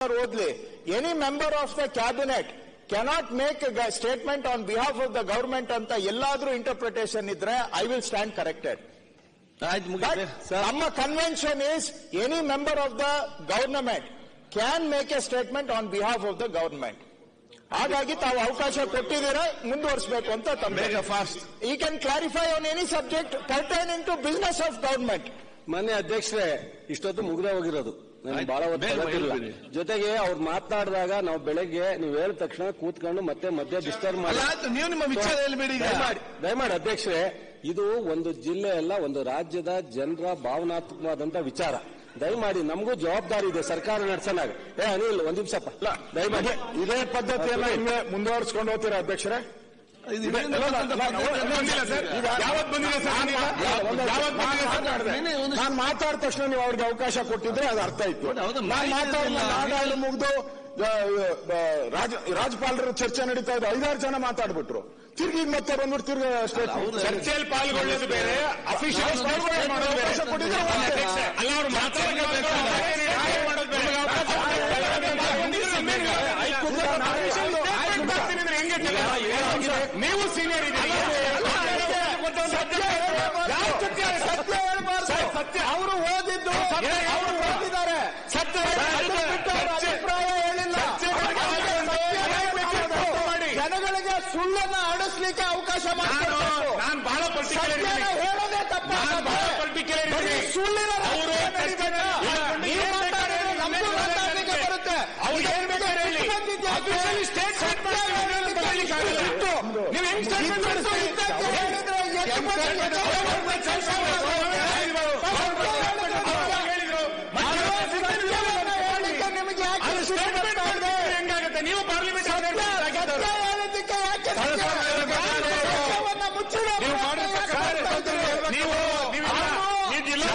ಓದ್ಲಿ any member of the cabinet cannot make statement on behalf of the government ಅಂತ ಎಲ್ಲಾದ್ರೂ interpretation ಇದ್ರೆ I will stand corrected ಆಯ್ತು But ಮುಗಿದ್ರೆ sir ನಮ್ಮ convention is any member of the government can make a statement on behalf of the government ಹಾಗಾಗಿ ತಾವು ಅವಕಾಶ ಕೊಟ್ಟಿದ್ದೀರಾ ಮುಂದುವರಿಸಬೇಕು ಅಂತ ಬೇಗ ಫಾಸ್ಟ್ ಈ can clarify on any subject pertaining to business of government ಮಾನ್ಯ ಅಧ್ಯಕ್ಷರೇ ಇಷ್ಟೊತ್ತು ಮುಗ್ದೇ ಹೋಗಿರೋದು ನನಗೆ ಆಯ್ತು. ಬಹಳ ಹೊತ್ತು ಬೇಗ ತಗೊಳ್ತಿಲ್ಲ. ಹೇಳ್ಬಿಡಿ. ಜೊತೆಗೆ ಅವ್ರು ಮಾತನಾಡಿದಾಗ ನಾವು ಬೆಳಗ್ಗೆ ನೀವು ಹೇಳಿದ ತಕ್ಷಣ ಕೂತ್ಕೊಂಡು ಮತ್ತೆ ಮಧ್ಯ ಡಿಸ್ಟರ್ಬ್ ಮಾಡಿ ಅಲ್ಲ ಆಯ್ತು ನೀವು ನಿಮ್ಮ ವಿಚಾರ ಹೇಳ್ಬೇಡಿ ಈಗ ದಯಮಾಡಿ ದಯಮಾಡಿ ಅಧ್ಯಕ್ಷರೇ ಇದು ಒಂದು ಜಿಲ್ಲೆ ಅಲ್ಲ ಒಂದು ರಾಜ್ಯದ ಜನರ ಭಾವನಾತ್ಮಕವಾದಂತ ವಿಚಾರ ದಯಮಾಡಿ ನಮಗೂ ಜವಾಬ್ದಾರಿ ಇದೆ ಸರ್ಕಾರ ನಡೆಸನಾಗ ಏ ಅನಿಲ್ ಒಂದ್ ನಿಮಿಷಪ್ಪ ದಯಮಾಡಿ ಇದೇ ಪದ್ಧತಿಯನ್ನ ಹಿಂಗೆ ಮುಂದುವರಿಸಿಕೊಂಡು ಹೋಗ್ತೀರಾ ಅಧ್ಯಕ್ಷರೇ ಇದು ಇದರಿಂದ ಬಂದಂತ ಪದ್ಧತಿ ಯಾವತ್ ಬಂದಿದೆ ನಾನು ಮಾತಾಡಿದ ತಕ್ಷಣ ನೀವು ಅವ್ರಿಗೆ ಅವಕಾಶ ಕೊಟ್ಟಿದ್ರೆ ಅದು ಅರ್ಥ ಇತ್ತು ಹೌದು, ಹೌದು, ನಾನು ಮಾಹಿತಿ ಮಾತಾಡಿದ ಇಲ್ಲ. ನಾಡಾಳು ಮುಗಿದು ರಾಜ್ಯಪಾಲರ ಚರ್ಚೆ ನಡೀತಾ ಇದೆ ಐದಾರು ಜನ ಮಾತಾಡ್ಬಿಟ್ರು ತಿರ್ಗಿ ಈಗ ಮತ್ತೆ ಬಂದ್ಬಿಟ್ಟು ತಿರ್ಗಿ ಸ್ಟೇಟ್ ಹೌದು. ಚರ್ಚೆಯಲ್ಲಿ ಪಾಲ್ಗೊಳ್ಳೋದು ಬೇರೆ ಅಫಿಷಿಯಲ್ ಅವಕಾಶ ಕೊಟ್ಟಿದ್ರೆ ಓಕೆ. ಅಲ್ಲ ಅವ್ರು ನೀವು ಸೀನಿಯರ್ ಸತ್ಯ ಅವರು ಓದಿದ್ದು ಅವರು ಓದಿದ್ದಾರೆ ಸತ್ಯ ಅಭಿಪ್ರಾಯ ಹೇಳಿಲ್ಲ ಜನಗಳಿಗೆ ಸುಳ್ಳನ್ನ ಆಡಿಸ್ಲಿಕ್ಕೆ ಅವಕಾಶ ಮಾಡಿಕೊಡ್ಬೇಕು. ನಾನು ಬಹಳ ಪರ್ಟಿಕ್ಯುಲರ್ ಸತ್ಯನ ಹೇಳೋದೇ ತಪ್ಪು ನಾನು ಬಹಳ ಪರ್ಟಿಕ್ಯುಲರ್ ಬರೀ ಸುಳ್ಳಿನ ಅವರು ರಾಜಕೀಯ ನಡೀತದೆ. ನೀವು ಮಾತಾಡಿದ್ರೆ ನಮಗೂ ಮಾತಾಡ್ಲಿಕ್ಕೆ ಬರುತ್ತೆ ಅವ್ರು ಇದಕ್ಕೆ ಏನ್ ಬೇಕಾದ್ರೆ ಹೇಳಿ. ಬಿಟ್ಟು ಬಂದಿದ್ಯಾ? Officially state ಸತ್ಯ statement ಹೇಳಲಿಕ್ಕೆ ಬದಲಿಕ್ಕಾಗಲ್ಲ. ಬಿಟ್ಟು. ನೀವು ಹೆಂಗ್ statement ಬಿಟ್ಟು ಮಾಡ್ತೀರಿ? ಇದ್ದಕ್ಕೆ ಹೇಳಿದ್ರೆ ಎಷ್ಟು ಬಂದಿದೆ? ಹೇಳಲಿಕ್ಕೆ ನಿಮಗೆ ಯಾಕೆ ಸಿಟ್ಟು ಬರ್ತಾ ಇದೆ? ಹೆಂಗಾಗುತ್ತೆ ನೀವು ಪಾರ್ಲಿಮೆಂಟ್ ಸತ್ಯ ಸತ್ಯ ಹೇಳೋದಕ್ಕೆ ಯಾಕೆ ಸಿಟ್ಟು? ಸತ್ಯವನ್ನ ಮುಚ್ಚಿಡೋ ಪ್ರಯತ್ನ ಯಾಕೆ ಮಾಡ್ತಾ ಇದ್ದೀರಿ? ನೀವು ನೀವು ನೀವು ಜಿಲ್ಲಾ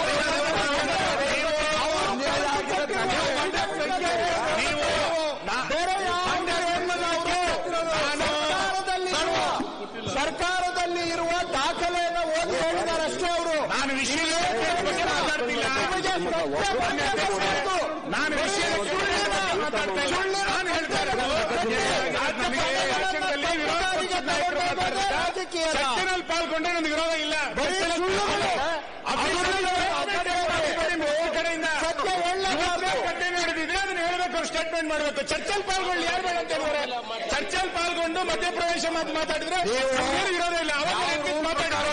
ಬೇರೆ ಯಾವುದೇ ಹೆಣ್ಣಲ್ಲ ಅವರು. ಸರ್ಕಾರದಲ್ಲಿ ಇರುವ- ಸರ್ಕಾರದಲ್ಲಿ ಇರುವ ದಾಖಲೆಯನ್ನು ಓದಿ ಹೇಳಿದ್ದಾರೆ ಅಷ್ಟೇ ಅವರು ನಾನು ವಿಷಯ ಬಗ್ಗೆ ಮಾತಾಡ್ತಿಲ್ಲ ನಿಮಗೆ ಸತ್ಯ ಬಗ್ಗೆ ಗೊತ್ತು. ನಾನು ವಿಷಯದ ಸುಳ್ಳಿನ ಬಗ್ಗೆ ಮಾತಾಡ್ತಾ ಇಲ್ಲ ನಾನು ಹೇಳ್ತಾ ಇರೋದು ನಮಗೆ ಎಲೆಕ್ಷನ್ದಲ್ಲಿ ವಿರೋಧ ಸರ್ಕಾರಿಗೆ ಪಕ್ಷದ ನಾಯಕರು ತಗೊಂಡೋಗೋದೇ ಮಾತಾಡ್ತಾರೆ. ರಾಜಕೀಯ ಅಲ್ಲ. ಚರ್ಚೆನಲ್ಲಿ ಪಾಲ್ಗೊಂಡ್ರೆ ನನಗೆ ವಿರೋಧ ಇಲ್ಲ ಬರೀ ಸುಳ್ಳುಗಳು. ಈ ಕಡೆಯಿಂದ ಸತ್ಯ ಹೇಳಲೇಬಾರ್ದು. ಕಟ್ಟೆ ನಡೆದಿದ್ರೆ ಅದನ್ನ ಹೇಳ್ಬೇಕು ಅವ್ರು ಸ್ಟೇಟ್ಮೆಂಟ್ ಮಾಡಬೇಕು ಚರ್ಚೆಲ್ ಪಾಲ್ಗೊಳ್ಳಿ ಯಾರು ಬೇಡ ಅಂತ ಹೇಳಿದ್ರೆ ಚರ್ಚೆಲ್ ಪಾಲ್ಗೊಂಡು ಮಧ್ಯಪ್ರವೇಶ ಮಾತು ಮಾತಾಡಿದ್ರೆ ನಮ್ಗೇನು ವಿರೋಧ ಇಲ್ಲ ಅವಾಗ ಎತ್ತಿದ್ದು ಮಾತಾಡಿದ್ರು.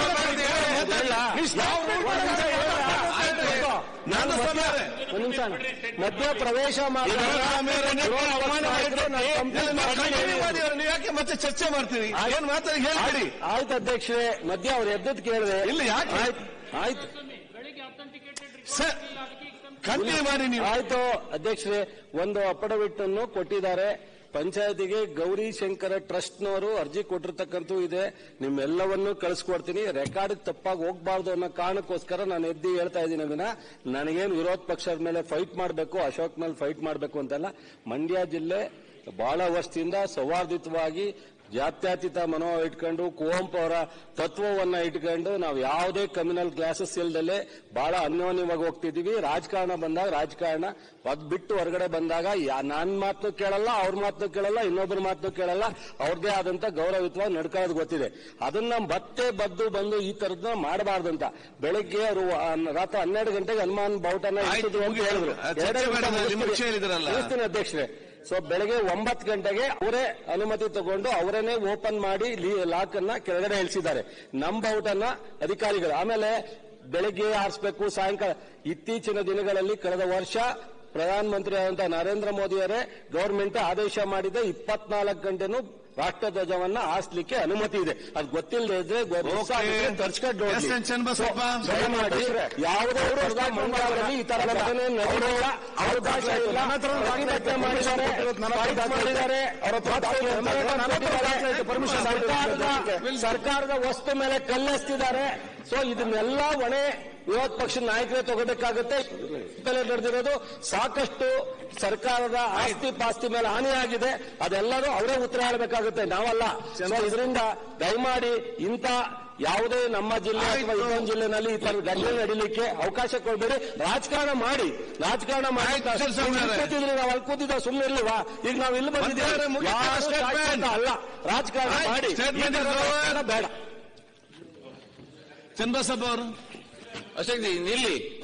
ನೀವು ಯಾವ rule ಪ್ರಕಾರ ನಾನು ಮಧ್ಯ ಒಂದ್ ನಿಮಿಷ ಮಧ್ಯ ಪ್ರವೇಶ ಮಾಡಿ ನೀವು ಯಾಕೆ ಮತ್ತೆ ಚರ್ಚೆ ಮಾಡ್ತೀರಿ ಏನ್ ಮಾತಾಡಿ ಹೇಳ್ಬಿಡಿ ಆಯ್ತು ಅಧ್ಯಕ್ಷರೇ ಮಧ್ಯ ಅವ್ರು ಎದ್ದದ್ ಕೇಳಿದೆ ಇಲ್ಲ, ಯಾಕೆ? ಆಯ್ತು ಆಯ್ತು ಸರ್ ಕಂಟಿನ್ಯೂ ಮಾಡಿ ನೀವು ಆಯ್ತು ಅಧ್ಯಕ್ಷರೇ ಒಂದು ಅಫಿಡವಿಟ್ ಅನ್ನು ಕೊಟ್ಟಿದ್ದಾರೆ ಪಂಚಾಯತಿಗೆ ಗೌರಿ ಶಂಕರ ಟ್ರಸ್ಟ್ನವರು ಅರ್ಜಿ ಕೊಟ್ಟಿರ್ತಕ್ಕಂಥ ಇದೆ ನಿಮ್ಮೆಲ್ಲವನ್ನೂ ಕಳಿಸ್ಕೊಡ್ತೀನಿ ರೆಕಾರ್ಡ್ ತಪ್ಪಾಗಿ ಹೋಗ್ಬಾರ್ದು ಅನ್ನೋ ಕಾರಣಕ್ಕೋಸ್ಕರ ನಾನು ಎದ್ದಿ ಹೇಳ್ತಾ ಇದ್ದೀನಿ ವಿನ ನನಗೇನು ವಿರೋಧ ಪಕ್ಷದ ಮೇಲೆ ಫೈಟ್ ಮಾಡಬೇಕು ಅಶೋಕ್ ಮೇಲೆ ಫೈಟ್ ಮಾಡಬೇಕು ಅಂತಲ್ಲ ಮಂಡ್ಯ ಜಿಲ್ಲೆ ಬಹಳ ವರ್ಷದಿಂದ ಸೌಹಾರ್ದಿತವಾಗಿ ಜಾತ್ಯತೀತ ಮನೋಭಾವ ಇಟ್ಕೊಂಡು ಕುವೆಂಪು ಅವರ ತತ್ವವನ್ನ ಇಟ್ಕೊಂಡು ನಾವು ಯಾವುದೇ ಕಮ್ಯುನಲ್ ಕ್ಲಾಸಸ್ ಇಲ್ದಲೆ ಬಹಳ ಅನ್ಯೋನ್ಯವಾಗಿ ಹೋಗ್ತಿದೀವಿ ರಾಜಕಾರಣ ಬಂದಾಗ ರಾಜಕಾರಣ ಅದ್ ಬಿಟ್ಟು ಹೊರಗಡೆ ಬಂದಾಗ ಯಾ- ನನ್ನ ಮಾತನ್ನು ಕೇಳಲ್ಲ ಅವ್ರ ಮಾತನ್ನು ಕೇಳಲ್ಲ ಇನ್ನೊಬ್ಬರ ಮಾತನ್ನು ಕೇಳಲ್ಲ ಅವ್ರದೇ ಆದಂತ ಗೌರವಯುತವಾಗಿ ನಡ್ಕೊಳ್ಳೋದು ಗೊತ್ತಿದೆ ಅದನ್ನ ಮತ್ತೆ ಬದ್ದು ಬಂದು ಈ ತರದ್ನ ಮಾಡಬಾರ್ದಂತ ಬೆಳಗ್ಗೆ ಅವರು ರಾತ್ರಿ ಹನ್ನೆರಡು ಗಂಟೆಗೆ ಹನುಮಾನ್ ಬಾವುಟನ ಆಯ್ತು, ಇಟ್ಟಿದ್ರು ಅಂತ ಮುಗಿತು. ಹೇಳಿದ್ರು ಆ, ಚರ್ಚೆ ಎರಡೇ ಮಾಡಿದ್ರೆ ನಿಮಿಷ ನಿಮ್ಮ ವಿಷಯ ಹೇಳಿದ್ರಲ್ಲ. ಮುಗಿಸ್ತೀನಿ ಅಧ್ಯಕ್ಷರೇ ಸೊ ಬೆಳಗ್ಗೆ ಒಂಬತ್ತು ಗಂಟೆಗೆ ಅವರೇ ಅನುಮತಿ ತಗೊಂಡು ಅವರೇನೆ ಓಪನ್ ಮಾಡಿ ಲಾಕ್ ಅನ್ನ ಕೆಳಗಡೆ ಇಳಿಸಿದ್ದಾರೆ ನಮ್ಮ ಬಾವುಟನ್ನ ಅಧಿಕಾರಿಗಳು ಆಮೇಲೆ ಬೆಳಗ್ಗೆ ಆರಿಸಬೇಕು ಸಾಯಂಕಾಲ ಇತ್ತೀಚಿನ ದಿನಗಳಲ್ಲಿ ಕಳೆದ ವರ್ಷ ಪ್ರಧಾನಮಂತ್ರಿ ಆದಂತಹ ನರೇಂದ್ರ ಮೋದಿಯವರೇ ಗವರ್ಮೆಂಟ್ ಆದೇಶ ಮಾಡಿದೆ ಇಪ್ಪತ್ನಾಲ್ಕು ಗಂಟೆನೂ ರಾಷ್ಟ್ರಧ್ವಜವನ್ನ ಹಾಸ್ಲಿಕ್ಕೆ ಅನುಮತಿ ಇದೆ ಅದು ಗೊತ್ತಿಲ್ಲದೆ ಇದ್ರೆ Okay. ತರ್ಚ್ಕೊಂಡು ಎಸ್ ಎನ್ ಚನ್ನಬಸಪ್ಪ. ದಯಮಾಡಿ ಯಾವುದೇ ವರ್ಗದ ಮಂಡಲದಲ್ಲಿ ಈ ತರ ಘಟನೆ ನಡೆದಿಲ್ಲ ಅವಕಾಶ ಇಲ್ಲ ಪ್ರತಿಭಟನೆ ಮಾಡಿದ್ದಾರೆ fight ಮಾಡಿದ್ದಾರೆ ಪರ್ಮಿಷನ್ ಸರ್ಕಾರದ ವಸ್ತು ಮೇಲೆ ಕಲ್ಲೆಸ್ತಿದ್ದಾರೆ ಸೊ ಇದನ್ನೆಲ್ಲ ಹೊಣೆ ವಿರೋಧ ಪಕ್ಷದ ನಾಯಕರೇ ತಗೋಬೇಕಾಗುತ್ತೆ ಬೆಲೆ ನಡೆದಿರೋದು ಸಾಕಷ್ಟು ಸರ್ಕಾರದ ಆಸ್ತಿ ಪಾಸ್ತಿ ಮೇಲೆ ಹಾನಿಯಾಗಿದೆ ಅದೆಲ್ಲರೂ ಅವರೇ ಉತ್ತರ ಹೇಳಬೇಕಾಗುತ್ತೆ ನಾವಲ್ಲ ಸೊ ಇದರಿಂದ ದಯಮಾಡಿ ಇಂಥ ಯಾವುದೇ ನಮ್ಮ ಜಿಲ್ಲೆ ಅಥವಾ ಇನ್ನೊಂದು ಜಿಲ್ಲೆನಲ್ಲಿ ಈ ತರ ಘಟನೆ ನಡೀಲಿಕ್ಕೆ ಅವಕಾಶ ಕೊಡಬೇಡಿ ರಾಜಕಾರಣ ಮಾಡಿ ರಾಜಕಾರಣ ಮಾಡಿ ಆಯ್ತು, ಸರ್, ಸರ್, ನೀವು ಇಲ್ಲಿ ಸರ್. ಕೂತಿದ್ರಿ, ನಾವು ಅಲ್ಲಿ ಕೂತಿದ್ದ ಸುಮ್ಮನೆ ಇರ್ಲಿವಾ ಈಗ ನಾವು ಇಲ್ಲಿ ಬಂದಿದ್ದೀವಿ ಮತ್ತೆ ಮುಗಿತಾ ಯಾರು statement? ಶಾಸಕ ಅಲ್ಲ ರಾಜಕಾರಣ ಆಯ್ತು, ಮಾಡಿ statement ಈ ತರ is over. ರಾಜಕಾರಣ ಬೇಡ ಚಂದ್ರಸಭ ಅವರು ಅಷ್ಟೇ ನಿಲ್ಲಿ